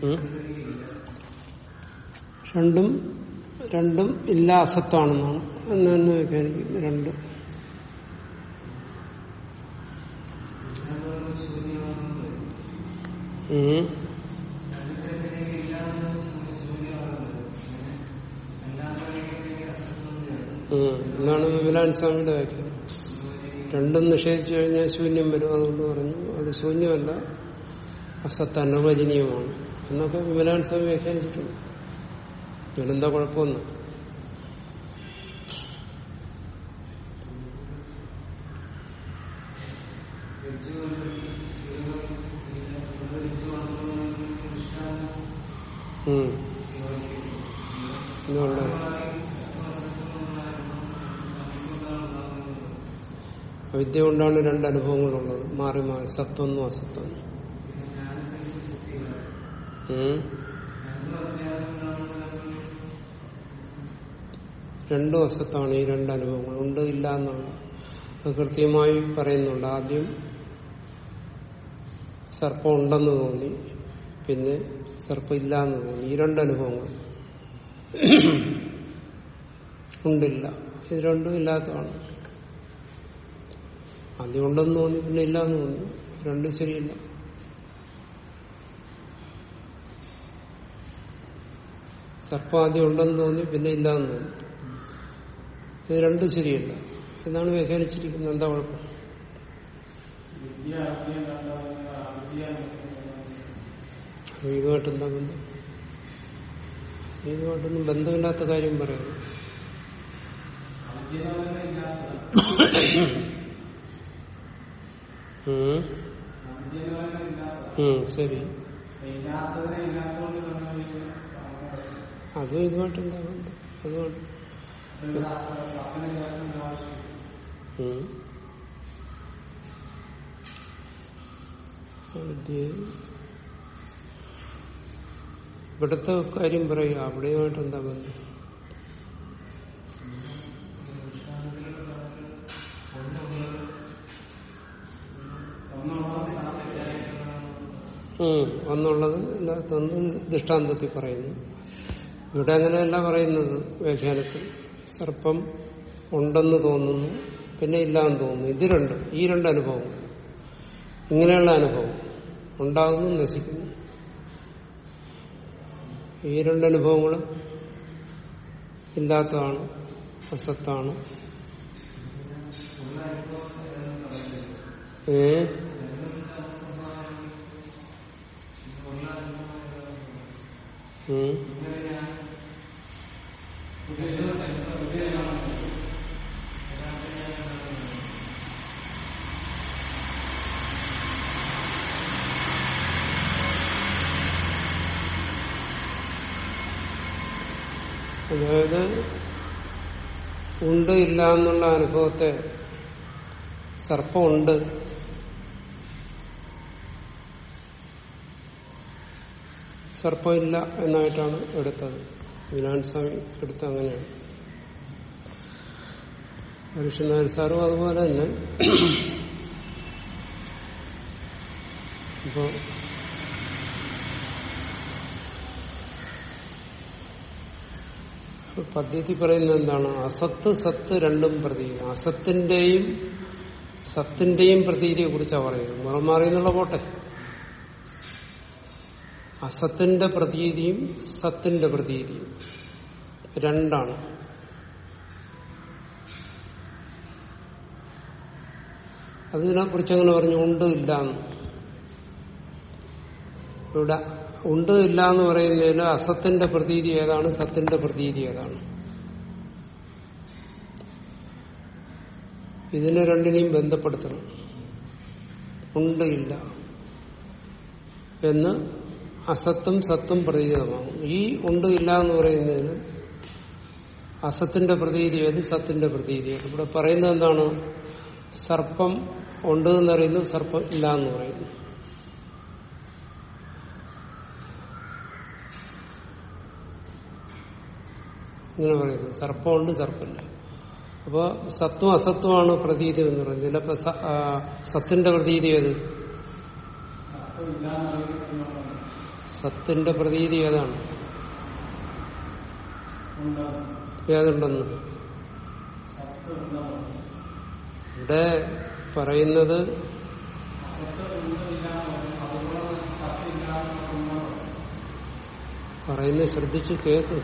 ഉം? രണ്ടും രണ്ടും ഇല്ല അസത്താണെന്നാണ് എന്ന് തന്നെ വ്യാഖ്യാനിക്കുന്നു രണ്ട് ഉം. ഉം. എന്നാണ് വിമലാൻ സ്വാമിയുടെ വാക്യം രണ്ടും നിഷേധിച്ചു കഴിഞ്ഞാൽ ശൂന്യം വരും അതുകൊണ്ട് പറഞ്ഞു അത് ശൂന്യമല്ല അസത്ത് അനിർവചനീയമാണ് എന്നൊക്കെ വിമലാൻ സ്വാമി വ്യാഖ്യാനിച്ചിട്ടുണ്ട് ഇതിലെന്താ കുഴപ്പമൊന്നും ഉം. ഇതുകൊണ്ട് വിദ്യ കൊണ്ടാണ് രണ്ട് അനുഭവങ്ങളുള്ളത് മാറി മാറി സത്വെന്നും അസത്വെന്നും ഉം. രണ്ടും അസത്താണ് ഈ രണ്ട് അനുഭവങ്ങൾ ഉണ്ട് ഇല്ല എന്നാണ് അത് കൃത്യമായി പറയുന്നുണ്ട് ആദ്യം സർപ്പം ഉണ്ടെന്ന് തോന്നി പിന്നെ സർപ്പം ഇല്ല എന്ന് തോന്നി ഈ രണ്ട് അനുഭവങ്ങൾ ഉണ്ടില്ല ഇത് രണ്ടും ഇല്ലാത്തതാണ് ആദ്യം ഉണ്ടെന്ന് തോന്നി പിന്നെ ഇല്ല എന്ന് തോന്നി രണ്ടും ശരിയില്ല സർപ്പം ആദ്യം ഉണ്ടെന്ന് തോന്നി പിന്നെ ഇല്ല എന്ന് തോന്നി ഇത് രണ്ടും ശരിയല്ല എന്നാണ് വ്യാഖ്യാനിച്ചിരിക്കുന്നത് എന്താ കുഴപ്പം അപ്പൊ ഇതുമായിട്ട് എന്താ ബന്ധം ഇതുമായിട്ടൊന്നും ബന്ധമില്ലാത്ത കാര്യം പറയുന്നു ഉം. ഉം, ശരി അതും ഇതുമായിട്ട് എന്താ ബന്ധം അതുകൊണ്ട് ഉം. വിദ്യ ഇവിടുത്തെ കാര്യം പറയുക അവിടെയുമായിട്ട് എന്താ ബന്ധം ഉം, ഒന്നുള്ളത് ഇല്ലാത്തൊന്ന് ദൃഷ്ടാന്തത്തിൽ പറയുന്നു ഇവിടെ അങ്ങനെയല്ല പറയുന്നത് വ്യാഖ്യാനത്തിൽ സർപ്പം ഉണ്ടെന്ന് തോന്നുന്നു പിന്നെ ഇല്ലാന്ന് തോന്നുന്നു ഇത് രണ്ടും ഈ രണ്ട് അനുഭവം ഇങ്ങനെയുള്ള അനുഭവം ഉണ്ടാകുന്നു നശിക്കുന്നു ഈ രണ്ട് അനുഭവങ്ങളും ഇല്ലാത്തതാണ് അസത്താണ് ഏ ഉം. അതായത് ഉണ്ട് ഇല്ല എന്നുള്ള അനുഭവത്തെ സർപ്പമുണ്ട് സർപ്പമില്ല എന്നായിട്ടാണ് എടുത്തത് വിനാൻ സ്വാമി എടുത്ത അങ്ങനെയാണ് മനുഷ്യനായ സാറും അതുപോലെ തന്നെ ഇപ്പോ പദ്ധതി പറയുന്നത് എന്താണ് അസത്ത് സത്ത് രണ്ടും പ്രതീതി അസത്തിന്റെയും സത്തിന്റെയും പ്രതീതിയെ കുറിച്ചാണ് പറയുന്നത് മുറം മാറി എന്നുള്ള പോട്ടെ അസത്തിന്റെ പ്രതീതിയും സത്തിന്റെ പ്രതീതിയും രണ്ടാണ് അതിനെ കുറിച്ച് അങ്ങനെ പറഞ്ഞു ഉണ്ട് ഇല്ല എന്ന് ഇവിടെ ഉണ്ട് ഇല്ല എന്ന് പറയുന്നതിൽ അസത്തിന്റെ പ്രതീതി ഏതാണ് സത്തിന്റെ പ്രതീതി ഏതാണ് ഇതിനെ രണ്ടിനെയും ബന്ധപ്പെടുത്തണം ഉണ്ട് ഇല്ല എന്ന് അസത്തും സത്തും പ്രതീതമാകും ഈ ഉണ്ട് ഇല്ല എന്ന് പറയുന്നതിന് അസത്തിന്റെ പ്രതീതി ഏത് സത്തിന്റെ പ്രതീതി ഏത് ഇവിടെ പറയുന്നത് എന്താണ് സർപ്പം ഉണ്ട് എന്നറിയുന്നു സർപ്പം ഇല്ല എന്ന് പറയുന്നു ഇങ്ങനെ പറയുന്നു സർപ്പമുണ്ട് സർപ്പമില്ല അപ്പൊ സത്വം അസത്വമാണ് പ്രതീതി എന്ന് പറയുന്നത് ഇതിലപ്പോ സ- ആ, സത്തിന്റെ പ്രതീതി ഏത് സത്തിന്റെ പ്രതീതി ഏതാണ് ഏതുണ്ടെന്ന് ഇവിടെ പറയുന്നത് പറയുന്നത് ശ്രദ്ധിച്ച് കേക്ക്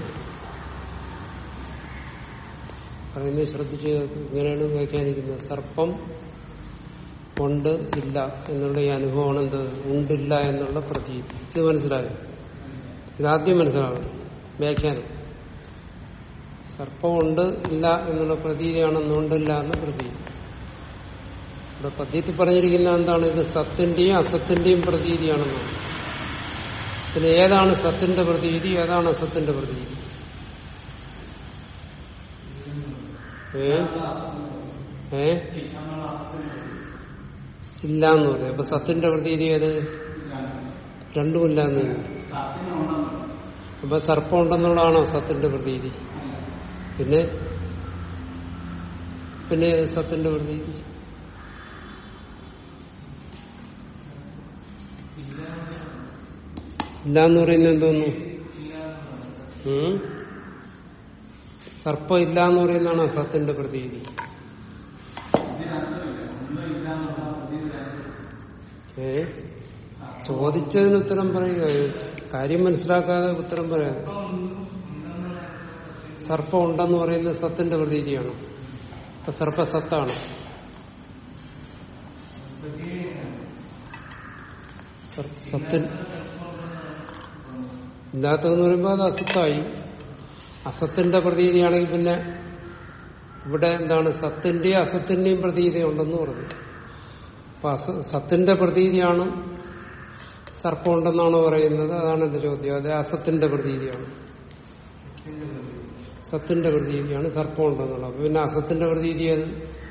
പറയുന്നത് ശ്രദ്ധിച്ച് കേക്ക് ഇങ്ങനെയാണ് വ്യാഖ്യാനിക്കുന്നത് സർപ്പം ഉണ്ട് ഇല്ല എന്നുള്ള ഈ അനുഭവമാണ് എന്ത് ഉണ്ടില്ല എന്നുള്ള പ്രതീതി ഇത് മനസ്സിലായോ ഇതാദ്യം മനസ്സിലാകണം വ്യാഖ്യാനം സർപ്പമുണ്ട് ഇല്ല എന്നുള്ള പ്രതീതിയാണെന്ന് ഉണ്ടില്ല എന്ന പ്രതീതി ഇവിടെ പദ്യത്തിൽ പറഞ്ഞിരിക്കുന്ന എന്താണ് ഇത് സത്തിന്റെയും അസത്തിന്റെയും പ്രതീതിയാണെന്നാണ് പിന്നെ ഏതാണ് സത്തിന്റെ പ്രതീതി ഏതാണ് അസത്തിന്റെ പ്രതീതി ഏ ഏ ഇല്ല എന്ന് പറയാം അപ്പൊ സത്തിന്റെ പ്രതീതി ഏത് രണ്ടുമില്ല എന്ന് അപ്പൊ സർപ്പം ഉണ്ടെന്നുള്ളതാണോ സത്തിന്റെ പ്രതീതി പിന്നെ പിന്നെ ഏത് സത്തിന്റെ പ്രതീതി ഇല്ല എന്ന് പറയുന്നത് എന്തോന്നു ഉം? സർപ്പം ഇല്ല എന്ന് പറയുന്നതാണ് സത്തിന്റെ പ്രതീതി ഏ ചോദിച്ചതിന് ഉത്തരം പറയുക കാര്യം മനസ്സിലാക്കാതെ ഉത്തരം പറയാതെ സർപ്പം ഉണ്ടെന്ന് പറയുന്നത് സത്തിന്റെ പ്രതീതിയാണ് അപ്പൊ സർപ്പ സത്താണ് സർ- സത്തിൻ ഇല്ലാത്തതെന്ന് പറയുമ്പോൾ അത് അസത്തായി അസത്തിന്റെ പ്രതീതിയാണെങ്കിൽ പിന്നെ ഇവിടെ എന്താണ് സത്തിന്റെയും അസത്തിന്റെയും പ്രതീതി ഉണ്ടെന്ന് പറഞ്ഞു അപ്പൊ അസ സത്തിന്റെ പ്രതീതിയാണ് സർപ്പം ഉണ്ടെന്നാണ് പറയുന്നത് അതാണ് എന്റെ ചോദ്യം അത് അസത്തിന്റെ പ്രതീതിയാണ് സത്തിന്റെ പ്രതീതിയാണ് സർപ്പം ഉണ്ടെന്നുള്ളത് അപ്പൊ പിന്നെ അസത്തിന്റെ പ്രതീതി അത്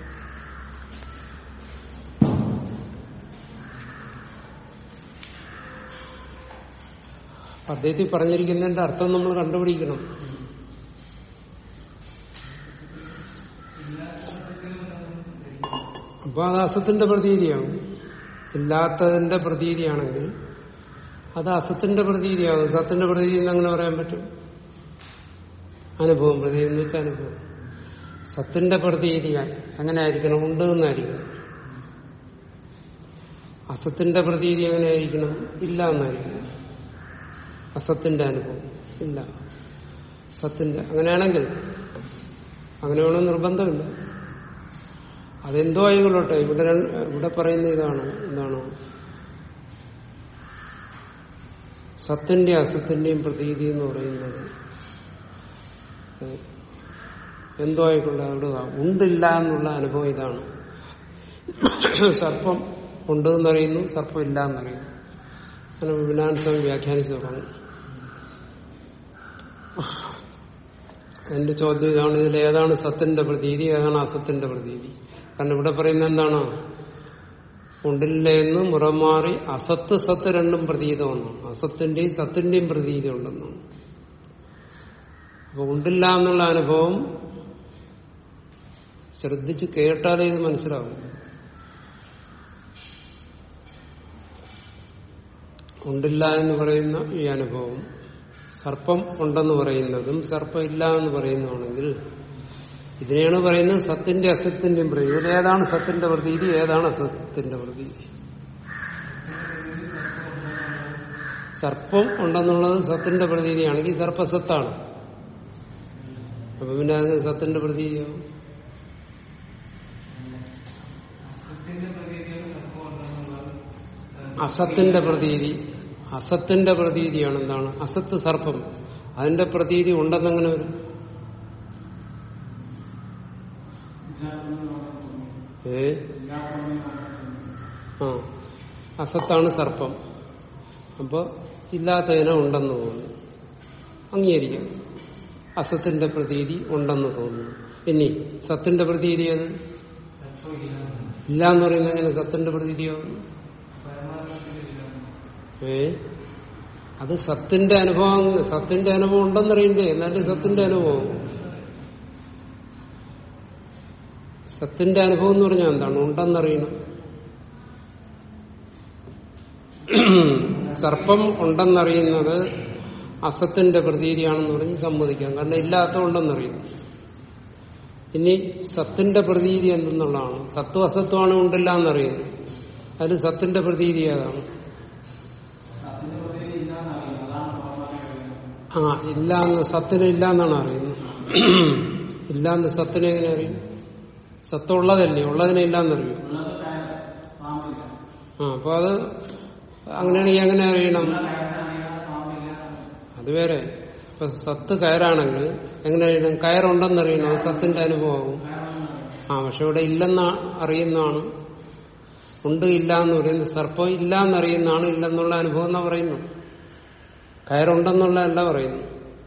അദ്ദേഹത്തിൽ പറഞ്ഞിരിക്കുന്നതിന്റെ അർത്ഥം നമ്മൾ കണ്ടുപിടിക്കണം അപ്പൊ അത് അസത്തിന്റെ പ്രതീതിയാകും ഇല്ലാത്തതിന്റെ പ്രതീതിയാണെങ്കിൽ അത് അസത്തിന്റെ പ്രതീതിയാകും സത്തിന്റെ പ്രതീതി എന്ന് അങ്ങനെ പറയാൻ പറ്റും അനുഭവം പ്രതീതി എന്ന് വെച്ചാൽ അനുഭവം സത്തിന്റെ പ്രതീതിയായി അങ്ങനെ ആയിരിക്കണം ഉണ്ട് എന്നായിരിക്കണം അസത്തിന്റെ പ്രതീതി എങ്ങനെ ആയിരിക്കണം ഇല്ല എന്നായിരിക്കണം അസത്തിന്റെ അനുഭവം ഇല്ല സത്തിന്റെ അങ്ങനെയാണെങ്കിൽ അങ്ങനെ വേണമെന്ന് നിർബന്ധമില്ല അതെന്തോ ആയിക്കൊള്ളട്ടെ ഇവിടെ രണ്ട്- ഇവിടെ പറയുന്ന ഇതാണ് എന്താണ് സത്തിന്റെ അസത്തിന്റെയും പ്രതീതി എന്ന് പറയുന്നത് ഏഹ്, എന്തോ ആയിക്കൊള്ളെ അവിടെ ഉണ്ടില്ല എന്നുള്ള അനുഭവം ഇതാണ് സർപ്പം ഉണ്ട് എന്നറിയുന്നു സർപ്പം ഇല്ല എന്നറിയുന്നു അങ്ങനെ വിനാൻസ്വാമി വ്യാഖ്യാനിച്ചു തുടങ്ങി എന്റെ ചോദ്യം ഇതാണ് ഇതിൽ ഏതാണ് സത്തിന്റെ പ്രതീതി ഏതാണ് അസത്തിന്റെ പ്രതീതി കാരണം ഇവിടെ പറയുന്നത് എന്താണ് ഉണ്ടില്ല എന്ന് മുറമാറി അസത്ത് സത്ത് രണ്ടും പ്രതീതമെന്നാണ് അസത്തിന്റെയും സത്തിന്റെയും പ്രതീതി ഉണ്ടെന്നാണ് അപ്പൊ ഉണ്ടില്ല എന്നുള്ള അനുഭവം ശ്രദ്ധിച്ച് കേട്ടാലേ ഇത് മനസ്സിലാവും ഉണ്ടില്ല എന്ന് പറയുന്ന ഈ അനുഭവം സർപ്പം ഉണ്ടെന്ന് പറയുന്നതും സർപ്പം ഇല്ല എന്ന് പറയുന്നതാണെങ്കിൽ ഇതിനെയാണ് പറയുന്നത് സത്തിന്റെ അസത്തിന്റെയും പ്രതീതി ഇതിൽ ഏതാണ് സത്തിന്റെ പ്രതീതി ഏതാണ് അസത്തിന്റെ പ്രതീതി സർപ്പം ഉണ്ടെന്നുള്ളത് സത്തിന്റെ പ്രതീതിയാണെങ്കിൽ സർപ്പസത്താണ് അപ്പൊ പിന്നെ അത് സത്തിന്റെ പ്രതീതിയാവും അസത്തിന്റെ പ്രതീതി അസത്തിന്റെ പ്രതീതിയാണ് എന്താണ് അസത്ത് സർപ്പം അതിന്റെ പ്രതീതി ഉണ്ടെന്നെങ്ങനെ വരും ഏ ആ അസത്താണ് സർപ്പം അപ്പൊ ഇല്ലാത്തതിനെ ഉണ്ടെന്ന് തോന്നുന്നു അംഗീകരിക്കാം അസത്തിന്റെ പ്രതീതി ഉണ്ടെന്ന് തോന്നുന്നു ഇനി സത്തിന്റെ പ്രതീതി അത് ഇല്ല എന്ന് പറയുന്നത് എങ്ങനെ സത്തിന്റെ പ്രതീതിയാവുന്നു ഏ അത് സത്തിന്റെ അനുഭവം സത്തിന്റെ അനുഭവം ഉണ്ടെന്നറിയണ്ടേ എന്നാലും സത്തിന്റെ അനുഭവം സത്തിന്റെ അനുഭവം എന്ന് പറഞ്ഞാൽ എന്താണ് ഉണ്ടെന്നറിയണം സർപ്പം ഉണ്ടെന്നറിയുന്നത് അസത്തിന്റെ പ്രതീതിയാണെന്ന് പറഞ്ഞ് സമ്മതിക്കാം കാരണം ഇല്ലാത്തതുണ്ടെന്നറിയുന്നു ഇനി സത്തിന്റെ പ്രതീതി എന്തെന്നുള്ളതാണ് സത്വം അസത്വമാണ് ഉണ്ടില്ല എന്നറിയുന്നു അതിൽ സത്തിന്റെ പ്രതീതി ഏതാണ് ആ ഇല്ല എന്ന് സത്തിന് ഇല്ല എന്നാണ് അറിയുന്നത് ഇല്ല എന്ന് സത്തിനെ എങ്ങനെ അറിയും സത്വം ഉള്ളതല്ലേ ഉള്ളതിനെ ഇല്ല എന്നറിയും ആ അപ്പൊ അത് അങ്ങനെയാണെങ്കിൽ എങ്ങനെ അറിയണം അത് വേറെ ഇപ്പൊ സത്ത് കയറാണെങ്കിൽ എങ്ങനെ അറിയണം കയറുണ്ടെന്നറിയണം അത് സത്തിന്റെ അനുഭവമാകും ആ പക്ഷെ ഇവിടെ ഇല്ലെന്ന് അറിയുന്നതാണ് ഉണ്ട് ഇല്ല എന്ന് പറയുന്നത് സർപ്പം ഇല്ല എന്നറിയുന്നതാണ് ഇല്ലെന്നുള്ള അനുഭവം എന്നാ പറയുന്നു കയറുണ്ടെന്നുള്ളതല്ല പറയുന്നു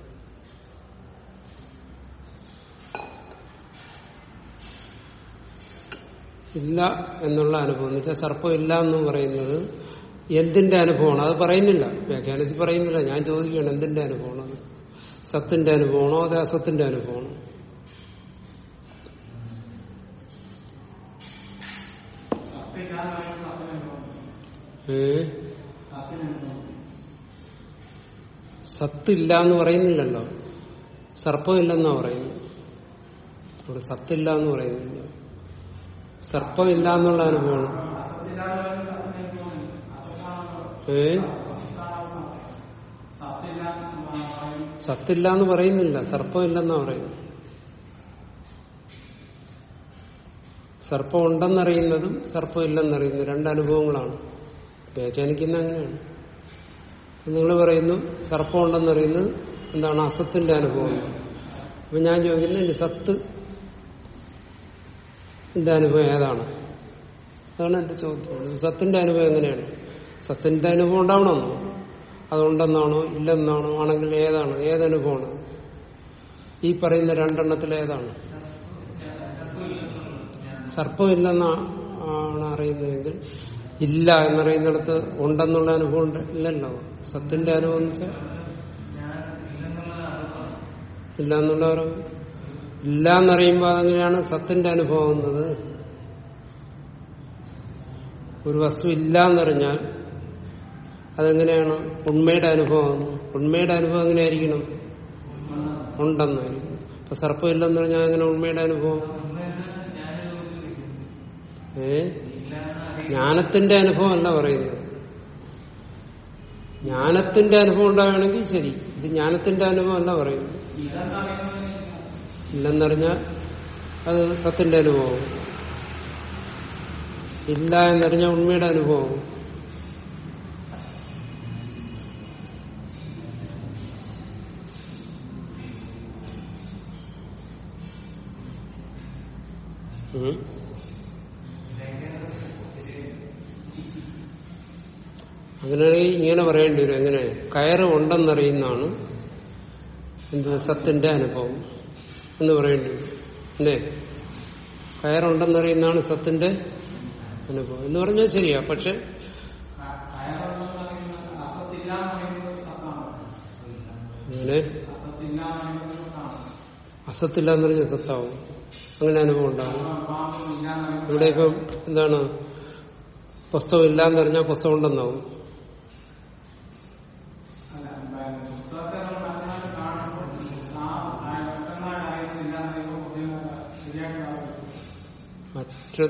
ഇല്ല എന്നുള്ള അനുഭവം എന്ന് വെച്ചാൽ സർപ്പം ഇല്ല എന്ന് പറയുന്നത് എന്തിന്റെ അനുഭവമാണ് അത് പറയുന്നില്ല വ്യാഖ്യാനത്തിൽ പറയുന്നില്ല ഞാൻ ചോദിക്കുകയാണ് എന്തിന്റെ അനുഭവമാണ് അത് സത്തിന്റെ അനുഭവമാണോ അത് അസത്തിന്റെ അനുഭവമാണോ ഏ സത്തില്ല എന്ന് പറയുന്നില്ലല്ലോ സർപ്പമില്ലെന്നാ പറയുന്നു അവിടെ സത്തില്ല എന്ന് പറയുന്നില്ല സർപ്പമില്ല എന്നുള്ള അനുഭവമാണ് ഏ സത്തില്ല എന്ന് പറയുന്നില്ല സർപ്പമില്ലെന്നാ പറയുന്നു സർപ്പം ഉണ്ടെന്നറിയുന്നതും സർപ്പം ഇല്ലെന്നറിയുന്നതും രണ്ടനുഭവങ്ങളാണ് വ്യാഖ്യാനിക്കുന്ന അങ്ങനെയാണ് നിങ്ങൾ പറയുന്നു സർപ്പം ഉണ്ടെന്നറിയുന്നത് എന്താണ് അസത്തിന്റെ അനുഭവം അപ്പൊ ഞാൻ ചോദിക്കുന്നു ഇനി സത്ത് എന്റെ അനുഭവം ഏതാണ് അതാണ് എന്റെ ചോദ്യം സത്തിന്റെ അനുഭവം എങ്ങനെയാണ് സത്തിന്റെ അനുഭവം ഉണ്ടാവണമെന്നോ അതുണ്ടെന്നാണോ ഇല്ലെന്നാണോ ആണെങ്കിൽ ഏതാണ് ഏതനുഭവമാണ് ഈ പറയുന്ന രണ്ടെണ്ണത്തിൽ ഏതാണ് സർപ്പമില്ലെന്നാണ് അറിയുന്നതെങ്കിൽ ഇല്ല എന്നറിയുന്നിടത്ത് ഉണ്ടെന്നുള്ള അനുഭവം ഉണ്ട് ഇല്ലല്ലോ സത്തിന്റെ അനുഭവം എന്ന് വെച്ചാൽ ഇല്ല എന്നുള്ള അറിവ് ഇല്ല എന്നറിയുമ്പോൾ അതെങ്ങനെയാണ് സത്തിന്റെ അനുഭവം എന്നത് ഒരു വസ്തു ഇല്ല എന്നറിഞ്ഞാൽ അതെങ്ങനെയാണ് ഉണ്മയുടെ അനുഭവം ഉണ്മയുടെ അനുഭവം എങ്ങനെയായിരിക്കണം ഉണ്ടെന്നായിരിക്കും അപ്പൊ സർപ്പം ഇല്ലെന്ന് പറഞ്ഞാൽ എങ്ങനെ ഉണ്മയുടെ അനുഭവം ഏ ജ്ഞാനത്തിന്റെ അനുഭവം അല്ല പറയുന്നത് ജ്ഞാനത്തിന്റെ അനുഭവം ഉണ്ടാവുകയാണെങ്കിൽ ശരി ഇത് ജ്ഞാനത്തിന്റെ അനുഭവം അല്ല പറയുന്നത് ഇല്ലെന്നറിഞ്ഞാൽ അത് സത്തിന്റെ അനുഭവം ഇല്ല എന്നറിഞ്ഞ ഉണ്മയുടെ അനുഭവം ഉം. അങ്ങനെയാണെങ്കിൽ ഇങ്ങനെ പറയേണ്ടി വരും എങ്ങനെ കയറ് ഉണ്ടെന്നറിയുന്നതാണ് എന്ത് സത്തിന്റെ അനുഭവം എന്ന് പറയേണ്ടി വരും അല്ലേ കയറുണ്ടെന്നറിയുന്നതാണ് സത്തിന്റെ അനുഭവം എന്ന് പറഞ്ഞാൽ ശരിയാ പക്ഷെ അങ്ങനെ അസത്തില്ല എന്ന് പറഞ്ഞാൽ സത്താവും അങ്ങനെ അനുഭവം ഉണ്ടാവും ഇവിടെ ഇപ്പം എന്താണ് പുസ്തകം ഇല്ലാന്ന് പറഞ്ഞാൽ പുസ്തകം ഉണ്ടെന്നാവും മറ്റു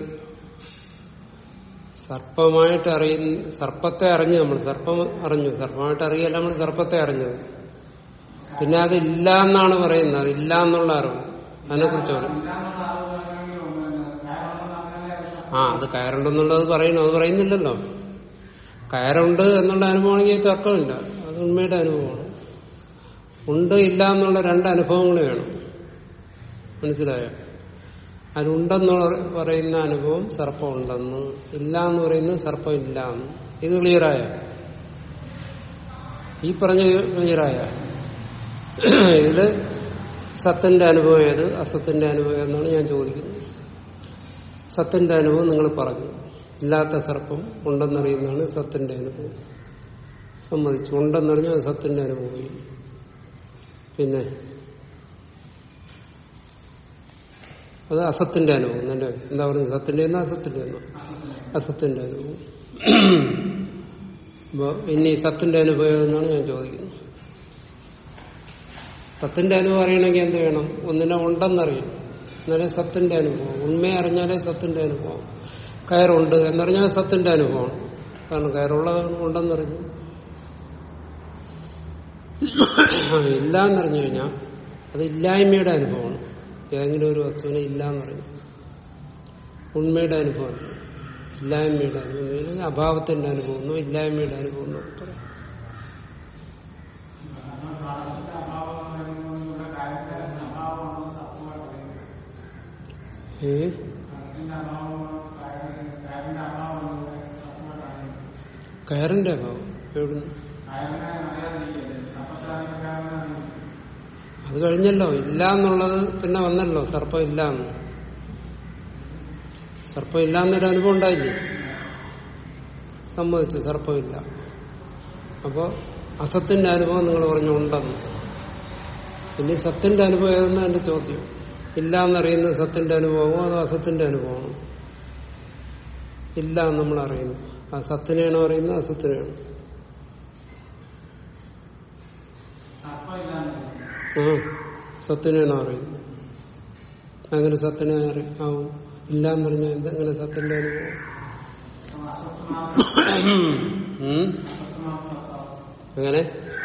സർപ്പമായിട്ട് അറിയുന്ന സർപ്പത്തെ അറിഞ്ഞു നമ്മൾ സർപ്പം അറിഞ്ഞു സർപ്പമായിട്ട് അറിയല്ല നമ്മൾ സർപ്പത്തെ അറിഞ്ഞത് പിന്നെ അത് ഇല്ല എന്നാണ് പറയുന്നത് അത് ഇല്ല എന്നുള്ള അറിവ് അതിനെ കുറിച്ച് പറയും ആ അത് കയറുണ്ടെന്നുള്ളത് പറയുന്നു അത് പറയുന്നില്ലല്ലോ കയറുണ്ട് എന്നുള്ള അനുഭവമാണെങ്കിൽ തർക്കമില്ല അത് ഉണ്മയുടെ അനുഭവമാണ് ഉണ്ട് ഇല്ല എന്നുള്ള രണ്ട് അനുഭവങ്ങൾ വേണം മനസ്സിലായോ അതിലുണ്ടെന്ന് പറയുന്ന അനുഭവം സർപ്പം ഉണ്ടെന്ന് ഇല്ല എന്ന് പറയുന്നത് സർപ്പം ഇല്ല എന്ന് ഇത് ക്ലിയറായ ഈ പറഞ്ഞ ക്ലിയറായ ഇതില് സത്തിന്റെ അനുഭവം ഏത് അസത്തിന്റെ അനുഭവം എന്നാണ് ഞാൻ ചോദിക്കുന്നത് സത്തിന്റെ അനുഭവം നിങ്ങൾ പറഞ്ഞു ഇല്ലാത്ത സർപ്പം ഉണ്ടെന്നറിയുന്നതാണ് സത്തിന്റെ അനുഭവം സമ്മതിച്ചു ഉണ്ടെന്നറിഞ്ഞാൽ അത് സത്തിന്റെ അനുഭവം പിന്നെ അത് അസത്തിന്റെ അനുഭവം അല്ലേ എന്താ പറയുന്നത് സത്തിന്റെ എന്നോ അസത്തിന്റെ എന്നോ അസത്തിന്റെ അനുഭവം അപ്പോ ഇനി സത്തിന്റെ അനുഭവം എന്നാണ് ഞാൻ ചോദിക്കുന്നത് സത്തിന്റെ അനുഭവം അറിയണമെങ്കിൽ എന്ത് വേണം ഒന്നിനെ ഉണ്ടെന്നറിയണം എന്നാലേ സത്തിന്റെ അനുഭവം ഉണ്മയെ അറിഞ്ഞാലേ സത്തിന്റെ അനുഭവം കയറുണ്ട് എന്നറിഞ്ഞാൽ സത്തിന്റെ അനുഭവമാണ് കാരണം കയറുള്ളതാണ് ഉണ്ടെന്നറിഞ്ഞു ഇല്ല എന്നറിഞ്ഞു കഴിഞ്ഞാൽ അത് ഇല്ലായ്മയുടെ അനുഭവമാണ് ഏതെങ്കിലും ഒരു വസ്തുവിനെ ഇല്ല എന്നറിഞ്ഞു ഉണ്മയുടെ അനുഭവം ഇല്ലായ്മയുടെ അനുഭവം അല്ലെങ്കിൽ അഭാവത്തിന്റെ അനുഭവം എന്നോ ഇല്ലായ്മയുടെ അനുഭവം എന്നോ പറയാം ഏ കയറിന്റെ അഭാവം എവിടുന്ന് അത് കഴിഞ്ഞല്ലോ ഇല്ല എന്നുള്ളത് പിന്നെ വന്നല്ലോ സർപ്പം ഇല്ല എന്ന് സർപ്പം ഇല്ല എന്നൊരു അനുഭവം ഉണ്ടായില്ലേ സമ്മതിച്ചു സർപ്പമില്ല അപ്പോ അസത്തിന്റെ അനുഭവം നിങ്ങൾ പറഞ്ഞു ഉണ്ടെന്ന് ഇനി സത്തിന്റെ അനുഭവം ഏതെന്ന് എന്റെ ചോദ്യം ഇല്ല എന്നറിയുന്ന സത്തിന്റെ അനുഭവമോ അതോ അസത്തിന്റെ അനുഭവമാണോ ഇല്ല എന്ന് നമ്മൾ അറിയുന്നു ആ സത്തിനെയാണോ അറിയുന്നത് അസത്തിനെയാണോ ആ സത്തിനെയാണോ അറിയുന്നത് അങ്ങനെ സത്തിനെ അറി ആവും ഇല്ല എന്ന് പറഞ്ഞാൽ എന്തെങ്ങനെ സത്തിന്റെ അനുഭവം ഉം? അങ്ങനെ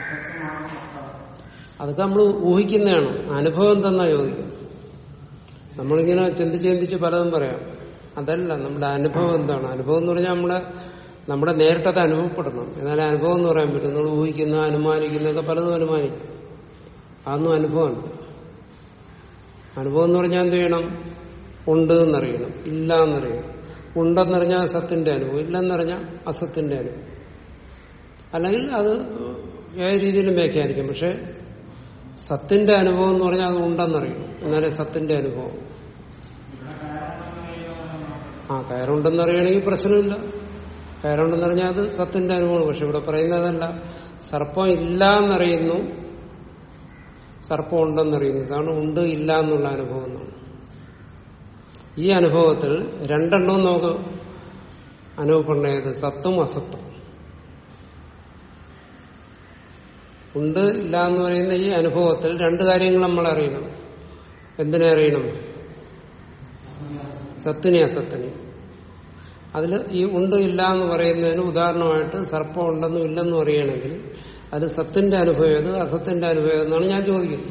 അതൊക്കെ നമ്മൾ ഊഹിക്കുന്നതാണ് അനുഭവം എന്തെന്നാ ചോദിക്കുന്നത് നമ്മളിങ്ങനെ ചിന്തിച്ച് ചിന്തിച്ച് പലതും പറയാം അതല്ല നമ്മുടെ അനുഭവം എന്താണ് അനുഭവം എന്ന് പറഞ്ഞാൽ നമ്മുടെ നമ്മുടെ നേരിട്ടത് അനുഭവപ്പെടണം എന്നാലേ അനുഭവം എന്ന് പറയാൻ പറ്റും നമ്മൾ ഊഹിക്കുന്ന അനുമാനിക്കുന്നതൊക്കെ പലതും അനുമാനിക്കും അതൊന്നും അനുഭവമാണ് അനുഭവം എന്ന് പറഞ്ഞാൽ എന്ത് ചെയ്യണം ഉണ്ട് എന്നറിയണം ഇല്ല എന്നറിയണം ഉണ്ടെന്നറിഞ്ഞാൽ സത്തിന്റെ അനുഭവം ഇല്ലെന്നറിഞ്ഞാൽ അസത്തിന്റെ അനുഭവം അല്ലെങ്കിൽ അത് ഏത് രീതിയിലും വ്യാഖ്യാനിക്കും പക്ഷെ സത്തിന്റെ അനുഭവം എന്ന് പറഞ്ഞാൽ അത് ഉണ്ടെന്നറിയണം എന്നാലേ സത്തിന്റെ അനുഭവം ആ കയറുണ്ടെന്നറിയണമെങ്കിൽ പ്രശ്നമില്ല കയറുണ്ടെന്നറിഞ്ഞാൽ അത് സത്തിന്റെ അനുഭവമാണ് പക്ഷെ ഇവിടെ പറയുന്നതല്ല സർപ്പം ഇല്ല എന്നറിയുന്നു സർപ്പം ഉണ്ടെന്നറിയുന്നു ഇതാണ് ഉണ്ട് ഇല്ല എന്നുള്ള അനുഭവം എന്നാണ് ഈ അനുഭവത്തിൽ രണ്ടെണ്ണവും നമുക്ക് അനുഭവപ്പെടേണ്ടത് സത്തും അസത്തും ഉണ്ട് ഇല്ല എന്ന് പറയുന്ന ഈ അനുഭവത്തിൽ രണ്ട് കാര്യങ്ങൾ നമ്മൾ അറിയണം എന്തിനെ അറിയണം സത്തിനെ അസത്തിനെ അതിൽ ഈ ഉണ്ട് ഇല്ല എന്ന് പറയുന്നതിന് ഉദാഹരണമായിട്ട് സർപ്പം ഉണ്ടെന്നും ഇല്ലെന്നും അറിയണമെങ്കിൽ അത് സത്തിന്റെ അനുഭവം ഏത് അസത്തിന്റെ അനുഭവം എന്നാണ് ഞാൻ ചോദിക്കുന്നത്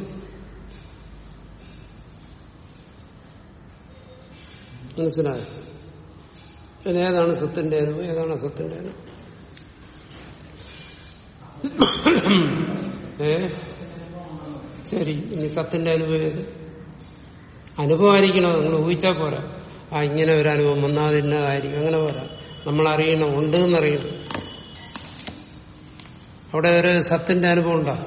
മനസ്സിലായോ പിന്നെ ഏതാണ് സത്തിന്റെ അനുഭവം ഏതാണ് അസത്തിന്റെ അനുഭവം ഏ ശരി ഇനി സത്തിന്റെ അനുഭവം ഏത് അനുഭവമായിരിക്കണം നിങ്ങൾ ഊഹിച്ചാൽ പോരാ ആ ഇങ്ങനെ ഒരു അനുഭവം വന്നാതിന്നതായിരിക്കും അങ്ങനെ പോരാ നമ്മൾ അറിയണം ഉണ്ട് എന്നറിയണം അവിടെ ഒരു സത്തിന്റെ അനുഭവം ഉണ്ടോ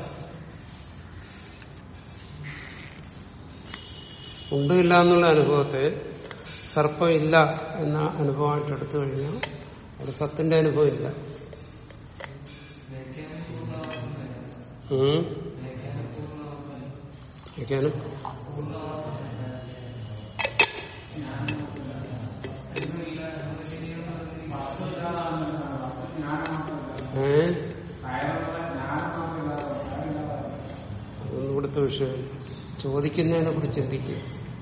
ഉണ്ട് ഇല്ല എന്നുള്ള അനുഭവത്തെ സർപ്പം ഇല്ല എന്ന അനുഭവമായിട്ട് എടുത്തു കഴിഞ്ഞാൽ അവിടെ സത്തിന്റെ അനുഭവം ഇല്ല ഉം. വ്യാഖ്യാനം ഏ അതൊന്നും ഇവിടുത്തെ വിഷയം ചോദിക്കുന്നതിനെ കുറിച്ച് ചിന്തിക്കുക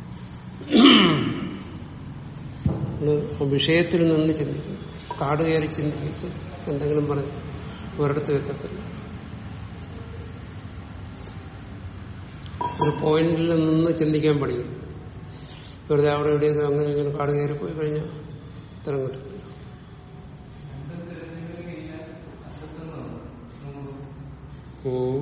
നമ്മള് വിഷയത്തിൽ നിന്ന് ചിന്തിക്കും കാട് കയറി ചിന്തിച്ച് എന്തെങ്കിലും പറഞ്ഞു ഒരിടത്ത് വെച്ചത്തില്ല ഒരു പോയിന്റിൽ നിന്ന് ചിന്തിക്കാൻ പഠിക്കും വെറുതെ അവിടെ എവിടെയൊക്കെ അങ്ങനെ ഇങ്ങനെ കാട് കയറി പോയി കഴിഞ്ഞാൽ ഉത്തരം കിട്ടത്തില്ല ഉം.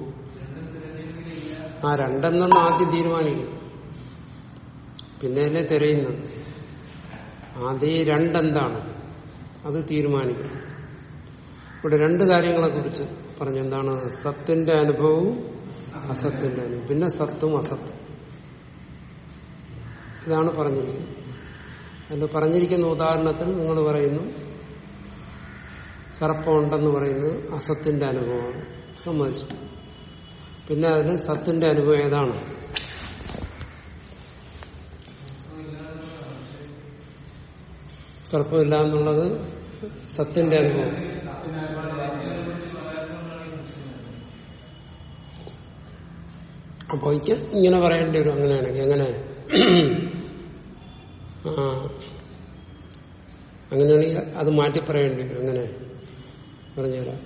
ആ രണ്ടെന്നെന്ന് ആദ്യം തീരുമാനിക്കും പിന്നെയല്ലേ തിരയുന്നത് ആദ്യം ഈ രണ്ടെന്താണ് അത് തീരുമാനിക്കും ഇവിടെ രണ്ട് കാര്യങ്ങളെ കുറിച്ച് പറഞ്ഞു എന്താണ് സത്തിന്റെ അനുഭവവും അസത്തിന്റെ അനുഭവം പിന്നെ സത്തും അസത്തും ഇതാണ് പറഞ്ഞിരിക്കുന്നത് അതിൽ പറഞ്ഞിരിക്കുന്ന ഉദാഹരണത്തിൽ നിങ്ങൾ പറയുന്നു സർപ്പമുണ്ടെന്ന് പറയുന്നത് അസത്തിന്റെ അനുഭവമാണ് സമ്മതിച്ചു പിന്നെ അതിൽ സത്തിന്റെ അനുഭവം ഏതാണ് സർപ്പമില്ല എന്നുള്ളത് സത്തിന്റെ അനുഭവം അപ്പൊ ഇക്ക- ഇങ്ങനെ പറയേണ്ടി വരും അങ്ങനെയാണെങ്കിൽ എങ്ങനെ ആ അങ്ങനെയാണെങ്കിൽ അത് മാറ്റി പറയേണ്ടി വരും എങ്ങനെ പറഞ്ഞുതരാം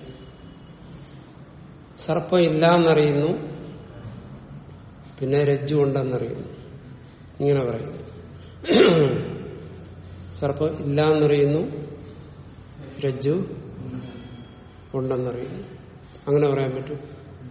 സർപ്പം ഇല്ല എന്നറിയുന്നു പിന്നെ രജ്ജു ഉണ്ടെന്നറിയുന്നു ഇങ്ങനെ പറയുന്നു സർപ്പം ഇല്ല എന്നറിയുന്നു രജ്ജു ഉണ്ടെന്നറിയുന്നു അങ്ങനെ പറയാൻ പറ്റും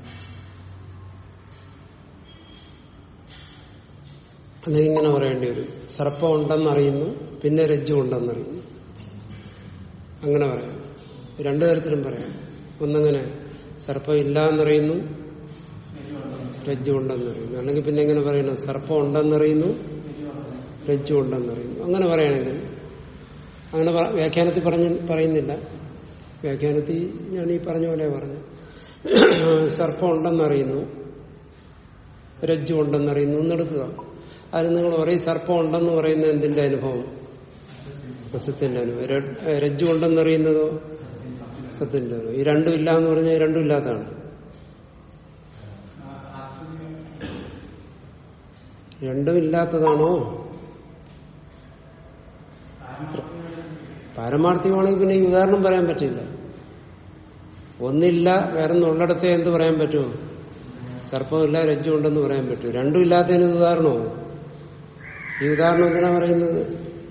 അല്ലെങ്കിൽ ഇങ്ങനെ പറയേണ്ടി വരും സർപ്പം ഉണ്ടെന്നറിയുന്നു പിന്നെ രജ്ജു ഉണ്ടെന്നറിയുന്നു അങ്ങനെ പറയാം രണ്ടു തരത്തിലും പറയാം ഒന്നങ്ങനെ സർപ്പം ഇല്ല എന്നറിയുന്നു രജ്ജു ഉണ്ടെന്നറിയുന്നു അല്ലെങ്കിൽ പിന്നെ എങ്ങനെ പറയണം സർപ്പം ഉണ്ടെന്നറിയുന്നു രജ്ജു ഉണ്ടെന്നറിയുന്നു അങ്ങനെ പറയുകയാണെങ്കിൽ അങ്ങനെ പറ- വ്യാഖ്യാനത്തിൽ പറഞ്ഞ പറയുന്നില്ല വ്യാഖ്യാനത്തിൽ ഞാൻ ഈ പറഞ്ഞ പോലെ പറഞ്ഞു സർപ്പം ഉണ്ടെന്നറിയുന്നു രജ്ജു ഉണ്ടെന്നറിയുന്നു എന്നെടുക്കുക അതിന് നിങ്ങൾ പറയും സർപ്പം ഉണ്ടെന്ന് പറയുന്ന എന്തിന്റെ അനുഭവം സത്യത്തിന്റെ അനുഭവം ര- രജ്ജു ഉണ്ടെന്നറിയുന്നതോ സത്യന്റെ അനുഭവം ഈ രണ്ടും ഇല്ല എന്ന് പറഞ്ഞാൽ ഈ രണ്ടും ഇല്ലാത്തതാണ് രണ്ടും ഇല്ലാത്തതാണോ പാരമാർത്ഥികമാണെങ്കിൽ പിന്നെ ഈ ഉദാഹരണം പറയാൻ പറ്റില്ല ഒന്നില്ല വേറൊന്നുള്ളിടത്തെ എന്ത് പറയാൻ പറ്റുമോ സർപ്പമില്ല രജ്ജു ഉണ്ടെന്ന് പറയാൻ പറ്റും രണ്ടും ഇല്ലാത്തതിന് ഇത് ഉദാഹരണമോ ഈ ഉദാഹരണം എന്തിനാ പറയുന്നത്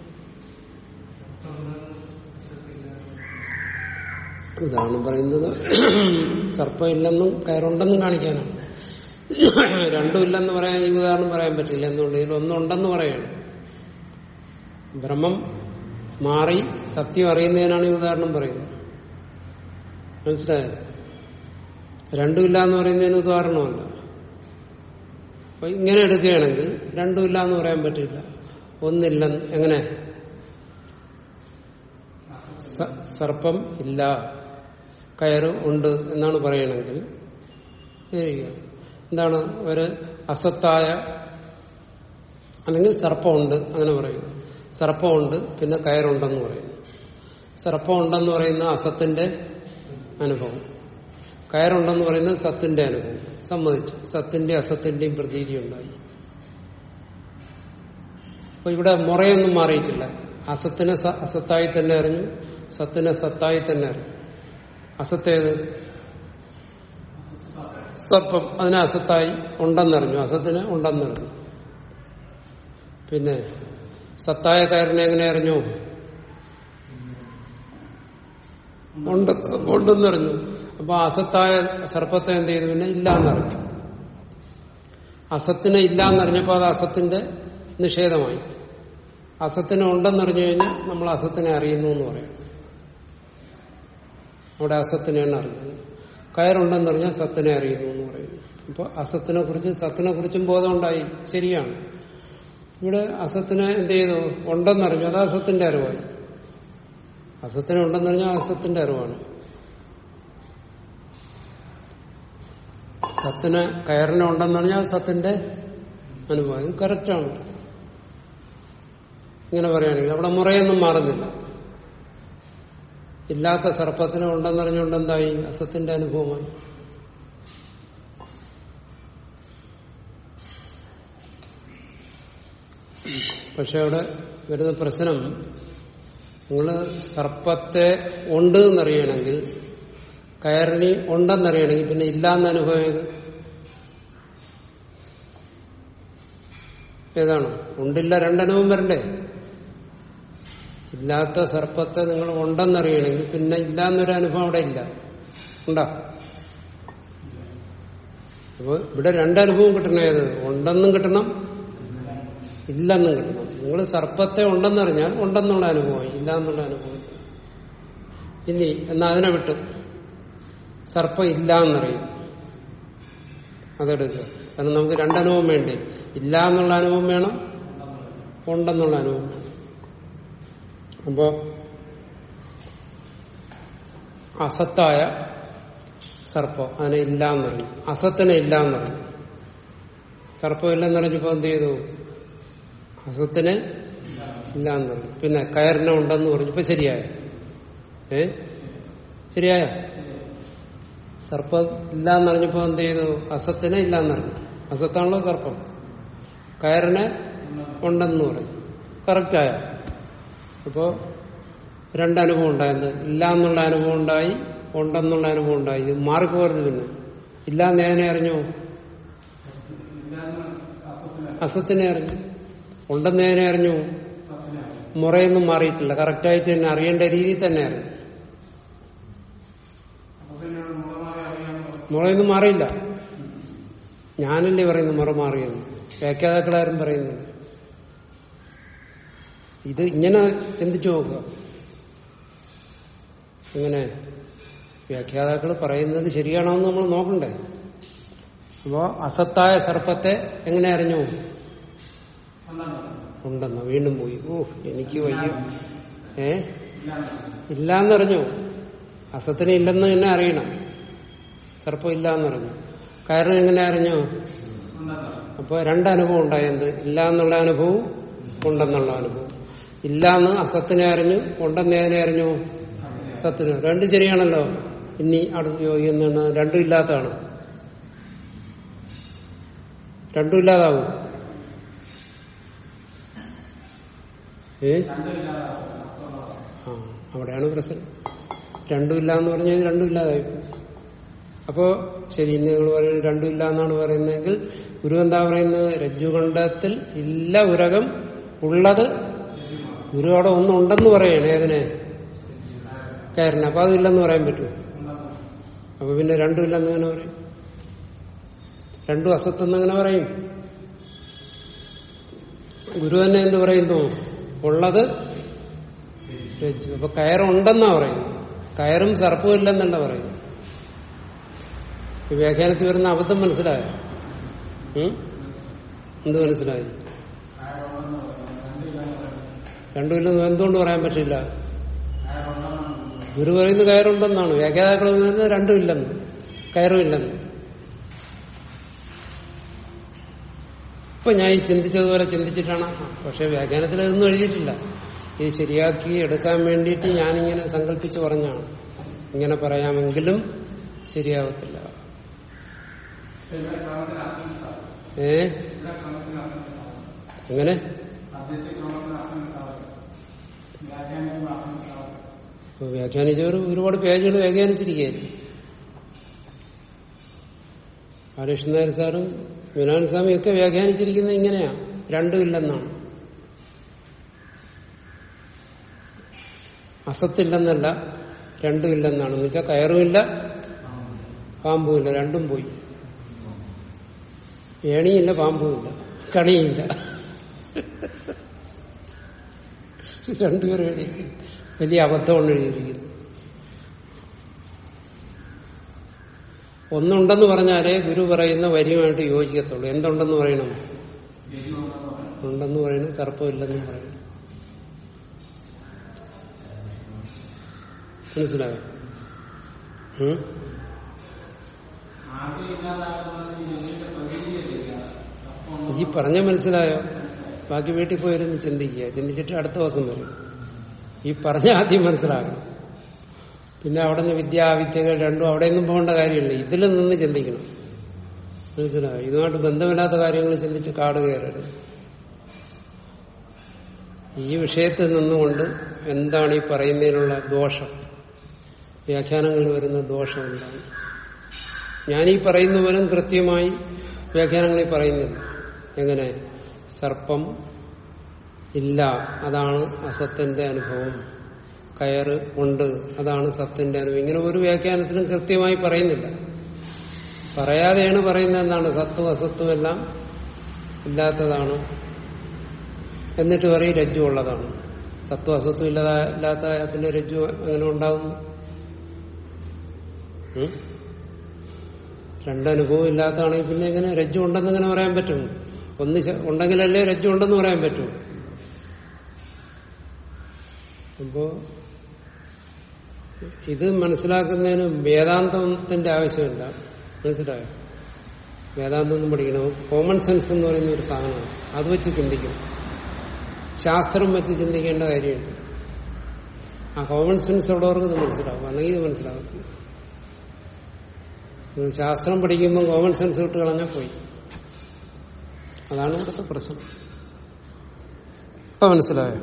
ഉദാഹരണം പറയുന്നത് സർപ്പമില്ലെന്നും കയറുണ്ടെന്നും കാണിക്കാനാണ് രണ്ടും ഇല്ലെന്ന് പറയാൻ ഈ ഉദാഹരണം പറയാൻ പറ്റില്ല എന്തുകൊണ്ട് ഇതിൽ ഒന്നുണ്ടെന്ന് പറയണം ഭ്രമം മാറി സത്യം അറിയുന്നതിനാണ് ഈ ഉദാഹരണം പറയുന്നത് മനസ്സിലായോ രണ്ടുമില്ല എന്ന് പറയുന്നതിന് ഉദാഹരണമല്ല അപ്പൊ ഇങ്ങനെ എടുക്കുകയാണെങ്കിൽ രണ്ടുമില്ല എന്ന് പറയാൻ പറ്റില്ല ഒന്നില്ലെന്ന് എങ്ങനെ സ- സർപ്പം ഇല്ല കയറ് ഉണ്ട് എന്നാണ് പറയണമെങ്കിൽ ശരിയാ. എന്താണ് ഒരു അസത്തായ അല്ലെങ്കിൽ സർപ്പമുണ്ട് അങ്ങനെ പറയും സർപ്പമുണ്ട് പിന്നെ കയറുണ്ടെന്ന് പറയുന്നു സർപ്പമുണ്ടെന്ന് പറയുന്ന അസത്തിന്റെ അനുഭവം കയറുണ്ടെന്ന് പറയുന്നത് സത്തിന്റെ അനുഭവം സമ്മതിച്ചു സത്തിന്റെ അസത്തിന്റെയും പ്രതീതി ഉണ്ടായി അപ്പൊ ഇവിടെ മുറയൊന്നും മാറിയിട്ടില്ല അസത്തിനെ സ- അസത്തായി തന്നെ അറിഞ്ഞു സത്തിനെ സത്തായി തന്നെ അറിഞ്ഞു അസത്തേത് സർപ്പം അതിനെ അസത്തായി ഉണ്ടെന്നറിഞ്ഞു അസത്തിനെ ഉണ്ടെന്നറിഞ്ഞു പിന്നെ സത്തായ കയറിനെ എങ്ങനെ അറിഞ്ഞു ഉണ്ട് ഉണ്ടെന്നറിഞ്ഞു അപ്പൊ അസത്തായ സർപ്പത്തെ എന്ത് ചെയ്തു പിന്നെ ഇല്ലാന്നറിഞ്ഞു അസത്തിനെ ഇല്ലാന്നറിഞ്ഞപ്പോ അത് അസത്തിന്റെ നിഷേധമായി അസത്തിനെ ഉണ്ടെന്നറിഞ്ഞു കഴിഞ്ഞാൽ നമ്മൾ അസത്തിനെ അറിയുന്നു എന്ന് പറയാം അവിടെ അസത്തിനെയാണ് അറിയുന്നത് കയറുണ്ടെന്നറിഞ്ഞാൽ സത്തിനെ അറിയുന്നു എന്ന് പറയുന്നു അപ്പൊ അസത്തിനെ കുറിച്ച് സത്തിനെ കുറിച്ചും ബോധമുണ്ടായി ശരിയാണ് ഇവിടെ അസത്തിനെ എന്ത് ചെയ്തു ഉണ്ടെന്നറിഞ്ഞു അത് അസത്തിന്റെ അറിവായി അസത്തിനെ ഉണ്ടെന്നറിഞ്ഞാൽ അസത്തിന്റെ അറിവാണ് സത്തിന് കയറിനെ ഉണ്ടെന്നറിഞ്ഞാൽ സത്തിന്റെ അനുഭവം ഇത് കറക്റ്റാണ് ഇങ്ങനെ പറയുകയാണെങ്കിൽ അവിടെ മുറയൊന്നും മാറുന്നില്ല ഇല്ലാത്ത സർപ്പത്തിന് ഉണ്ടെന്നറിഞ്ഞുകൊണ്ട് എന്തായി അസത്തിന്റെ അനുഭവമായി പക്ഷെ അവിടെ വരുന്ന പ്രശ്നം നിങ്ങൾ സർപ്പത്തെ ഉണ്ട് എന്നറിയണമെങ്കിൽ കയറിനി ഉണ്ടെന്നറിയണമെങ്കിൽ പിന്നെ ഇല്ലാന്ന് അനുഭവം ഏത് ഏതാണ് ഉണ്ടില്ല രണ്ടനുഭവം വരണ്ടേ ഇല്ലാത്ത സർപ്പത്തെ നിങ്ങൾ ഉണ്ടെന്നറിയണമെങ്കിൽ പിന്നെ ഇല്ലാന്നൊരു അനുഭവം അവിടെ ഇല്ല ഉണ്ടോ അപ്പൊ ഇവിടെ രണ്ടനുഭവം കിട്ടണ ഏത് ഉണ്ടെന്നും കിട്ടണം ഇല്ലെന്നും കിട്ടണം നിങ്ങൾ സർപ്പത്തെ ഉണ്ടെന്നറിഞ്ഞാൽ ഉണ്ടെന്നുള്ള അനുഭവമായി ഇല്ല എന്നുള്ള അനുഭവം ഇനി എന്നാ അതിനെ വിട്ടു സർപ്പം ഇല്ല എന്നറിയും അതെടുക്കുക കാരണം നമുക്ക് രണ്ടനുഭവം വേണ്ടേ ഇല്ല എന്നുള്ള അനുഭവം വേണം ഉണ്ടെന്നുള്ള അനുഭവം വേണം അപ്പോ അസത്തായ സർപ്പം അതിനെ ഇല്ല എന്നറിഞ്ഞു അസത്തിനെ ഇല്ല എന്നറിഞ്ഞു സർപ്പം ഇല്ലെന്നറിഞ്ഞപ്പോ എന്ത് ചെയ്തു അസത്തിനെ ഇല്ല എന്നറിഞ്ഞു പിന്നെ കയറിനെ ഉണ്ടെന്ന് പറഞ്ഞപ്പോ ശരിയായ ഏ ശരിയായ സർപ്പം ഇല്ല എന്നറിഞ്ഞപ്പോ എന്ത് ചെയ്തു അസത്തിനെ ഇല്ല എന്നറിഞ്ഞു അസത്താണല്ലോ സർപ്പം കയറിനെ ഉണ്ടെന്ന് പറയും കറക്റ്റായ അപ്പോ രണ്ടനുഭവം ഉണ്ടായത് ഇല്ല എന്നുള്ള അനുഭവം ഉണ്ടായി ഉണ്ടെന്നുള്ള അനുഭവം ഉണ്ടായി ഇത് മാറിപ്പോകരുത് പിന്നെ ഇല്ല എന്ന് ഏതിനെ അറിഞ്ഞു അസത്തിനെ അറിഞ്ഞു ഉണ്ടെന്ന് ഏതിനെ അറിഞ്ഞു മുറയൊന്നും മാറിയിട്ടില്ല കറക്റ്റായിട്ട് തന്നെ അറിയേണ്ട രീതിയിൽ തന്നെ അറിഞ്ഞു മുറയൊന്നും മാറിയില്ല ഞാനല്ലേ പറയുന്നു മുറ മാറിയെന്ന് വ്യാഖ്യാതാക്കളാരും പറയുന്നില്ല ഇത് ഇങ്ങനെ ചിന്തിച്ചു നോക്കുക എങ്ങനെ വ്യാഖ്യാതാക്കൾ പറയുന്നത് ശരിയാണോ എന്ന് നമ്മൾ നോക്കണ്ടേ അപ്പോ അസത്തായ സർപ്പത്തെ എങ്ങനെ അറിഞ്ഞു ഉണ്ടെന്ന് വീണ്ടും പോയി ഓ എനിക്ക് വയ്യ ഏ ഇല്ലാന്നറിഞ്ഞു അസത്തിന് ഇല്ലെന്ന് തന്നെ അറിയണം സർപ്പം ഇല്ലാന്നറിഞ്ഞു കയറിന് എങ്ങനെ അറിഞ്ഞു അപ്പൊ രണ്ടനുഭവം ഉണ്ടായത് ഇല്ല എന്നുള്ള അനുഭവവും ഉണ്ടെന്നുള്ള അനുഭവം ഇല്ലാന്ന് അസത്തിനെ അറിഞ്ഞു ഉണ്ടെന്ന് ഏതിനെ അറിഞ്ഞു സത്തിന് രണ്ട് ശരിയാണല്ലോ ഇനി അടുത്ത് ചോദിക്കുന്നതാണ് രണ്ടും ഇല്ലാത്തതാണ് രണ്ടും ഇല്ലാതാവും ഏ ആ അവിടെയാണ് പ്രശ്നം രണ്ടും ഇല്ല എന്ന് പറഞ്ഞാൽ രണ്ടും ഇല്ലാതായി അപ്പോ ശരി ഇന്ന് നിങ്ങൾ പറയുന്നത് രണ്ടും ഇല്ല എന്നാണ് പറയുന്നതെങ്കിൽ ഗുരു എന്താ പറയുന്നത് രജ്ജുകണ്ഠത്തിൽ ഇല്ല ഉരകം ഉള്ളത് ഗുരു അവിടെ ഒന്നുണ്ടെന്ന് പറയണേ ഏതിനെ കയറിന് അപ്പൊ അതില്ലെന്ന് പറയാൻ പറ്റുമോ അപ്പൊ പിന്നെ രണ്ടും ഇല്ലെന്ന് എങ്ങനെ പറയും രണ്ടും അസത്തെന്ന് എങ്ങനെ പറയും ഗുരു തന്നെ എന്ത് പറയുന്നു ഉള്ളത് രജ്ജു അപ്പൊ കയറുണ്ടെന്നാ പറയുന്നു കയറും സർപ്പവും ഇല്ലെന്നല്ല പറയുന്നു ഈ വ്യാഖ്യാനത്തിൽ വരുന്ന അബദ്ധം മനസ്സിലായോ ഉം? എന്ത് മനസ്സിലായി രണ്ടുമില്ലെന്ന് എന്തുകൊണ്ട് പറയാൻ പറ്റില്ല ഗുരു പറയുന്നത് കയറുണ്ടെന്നാണ് വ്യാഖ്യാതാക്കൾ പറയുന്നത് രണ്ടും ഇല്ലെന്ന് കയറും ഇല്ലെന്ന് ഇപ്പൊ ഞാൻ ഈ ചിന്തിച്ചതുപോലെ ചിന്തിച്ചിട്ടാണ് പക്ഷെ വ്യാഖ്യാനത്തിൽ അതൊന്നും എഴുതിയിട്ടില്ല ഇത് ശരിയാക്കി എടുക്കാൻ വേണ്ടിയിട്ട് ഞാനിങ്ങനെ സങ്കല്പിച്ച് പറഞ്ഞാണ് ഇങ്ങനെ പറയാമെങ്കിലും ശരിയാവത്തില്ല ഏ എങ്ങനെ ഇപ്പൊ വ്യാഖ്യാനിച്ചവർ ഒരുപാട് പേജുകൾ വ്യാഖ്യാനിച്ചിരിക്കുകയായിരുന്നു ബാലകൃഷ്ണൻ നായർ സാറും വിനായൻ സ്വാമിയും ഒക്കെ വ്യാഖ്യാനിച്ചിരിക്കുന്നത് ഇങ്ങനെയാ രണ്ടുമില്ലെന്നാണ് അസത്തില്ലെന്നല്ല രണ്ടുമില്ലെന്നാണ് എന്ന് വെച്ചാൽ കയറുമില്ല പാമ്പുമില്ല രണ്ടും പോയി ഏണിയില്ല പാമ്പുമില്ല കണിയില്ല രണ്ടുപേരും എഴുതിയിരിക്കുന്നു വലിയ അബദ്ധമാണ് എഴുതിയിരിക്കുന്നത് ഒന്നുണ്ടെന്ന് പറഞ്ഞാലേ ഗുരു പറയുന്ന വരിയുമായിട്ട് യോജിക്കത്തുള്ളൂ എന്തുണ്ടെന്ന് പറയണം ഉണ്ടെന്ന് പറയണം സർപ്പമില്ലെന്നും പറയണം മനസ്സിലായോ ഉം? ഈ പറഞ്ഞ മനസ്സിലായോ ബാക്കി വീട്ടിൽ പോയിരുന്ന് ചിന്തിക്കുക ചിന്തിച്ചിട്ട് അടുത്ത ദിവസം വരും ഈ പറഞ്ഞ ആദ്യം മനസ്സിലാക്കണം പിന്നെ അവിടെ നിന്ന് വിദ്യാവിദ്യകൾ രണ്ടും അവിടെ നിന്നും പോകേണ്ട കാര്യമില്ല ഇതിൽ നിന്ന് ചിന്തിക്കണം മനസ്സിലായോ ഇതുമായിട്ട് ബന്ധമില്ലാത്ത കാര്യങ്ങൾ ചിന്തിച്ച് കാട് കയറരുത് ഈ വിഷയത്തിൽ നിന്നുകൊണ്ട് എന്താണ് ഈ പറയുന്നതിനുള്ള ദോഷം വ്യാഖ്യാനങ്ങളിൽ വരുന്ന ദോഷം എന്താണ് ഞാനീ പറയുന്ന പോലും കൃത്യമായി വ്യാഖ്യാനങ്ങളിൽ പറയുന്നില്ല എങ്ങനെ സർപ്പം ഇല്ല അതാണ് അസത്തിന്റെ അനുഭവം കയറ് ഉണ്ട് അതാണ് സത്തിന്റെ അനുഭവം ഇങ്ങനെ ഒരു വ്യാഖ്യാനത്തിലും കൃത്യമായി പറയുന്നില്ല പറയാതെയാണ് പറയുന്നത് എന്താണ് സത്വം അസത്വം എല്ലാം ഇല്ലാത്തതാണ് എന്നിട്ട് പറയും രജ്ജു ഉള്ളതാണ് സത്വം അസത്വം ഇല്ലാത ഇല്ലാത്ത പിന്നെ രജ്ജു എങ്ങനെ ഉണ്ടാകുന്നു ഉം? രണ്ടനുഭവം ഇല്ലാത്തതാണെങ്കിൽ പിന്നെ എങ്ങനെ രജ്ജു ഉണ്ടെന്ന് എങ്ങനെ പറയാൻ പറ്റും ഒന്ന് ശ- ഉണ്ടെങ്കിലല്ലേ രജ്ജു ഉണ്ടെന്ന് പറയാൻ പറ്റൂ അപ്പോ ഇത് മനസ്സിലാക്കുന്നതിന് വേദാന്തത്തിന്റെ ആവശ്യമില്ല മനസ്സിലായോ വേദാന്തം ഒന്നും പഠിക്കണം കോമൺ സെൻസ് എന്ന് പറയുന്ന ഒരു സാധനമാണ് അത് വെച്ച് ചിന്തിക്കും ശാസ്ത്രം വെച്ച് ചിന്തിക്കേണ്ട കാര്യമുണ്ട് ആ കോമൺ സെൻസ് ഉള്ളവർക്ക് ഇത് മനസ്സിലാവും അല്ലെങ്കിൽ ഇത് മനസ്സിലാകത്തില്ല നിങ്ങൾ ശാസ്ത്രം പഠിക്കുമ്പോൾ കോമൺ സെൻസ് വിട്ട് കളഞ്ഞാൽ പോയി അതാണ് ഇവിടുത്തെ പ്രശ്നം ഇപ്പൊ മനസ്സിലായോ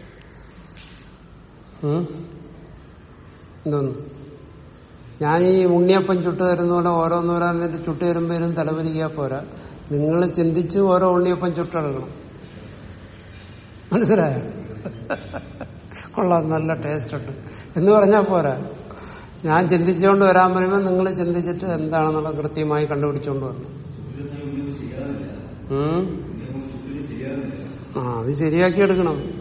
ഉം? എന്തോന്നു ഞാൻ ഈ ഉണ്ണിയപ്പം ചുട്ടു തരുന്ന പോലെ ഓരോന്നോരോന്നിട്ട് ചുട്ടു തരുമ്പോഴും തലവലിക്കാ പോരാ നിങ്ങൾ ചിന്തിച്ച് ഓരോ ഉണ്ണിയപ്പം ചുട്ടെടുക്കണം മനസ്സിലായോ കൊള്ളാം നല്ല ടേസ്റ്റ് ഉണ്ട് എന്ന് പറഞ്ഞാൽ പോരാ ഞാൻ ചിന്തിച്ചുകൊണ്ട് വരാൻ പറയുമ്പോൾ നിങ്ങൾ ചിന്തിച്ചിട്ട് എന്താണെന്നുള്ള കൃത്യമായി കണ്ടുപിടിച്ചുകൊണ്ട് വരണം ഉം? ആ അത് ശരിയാക്കി എടുക്കണം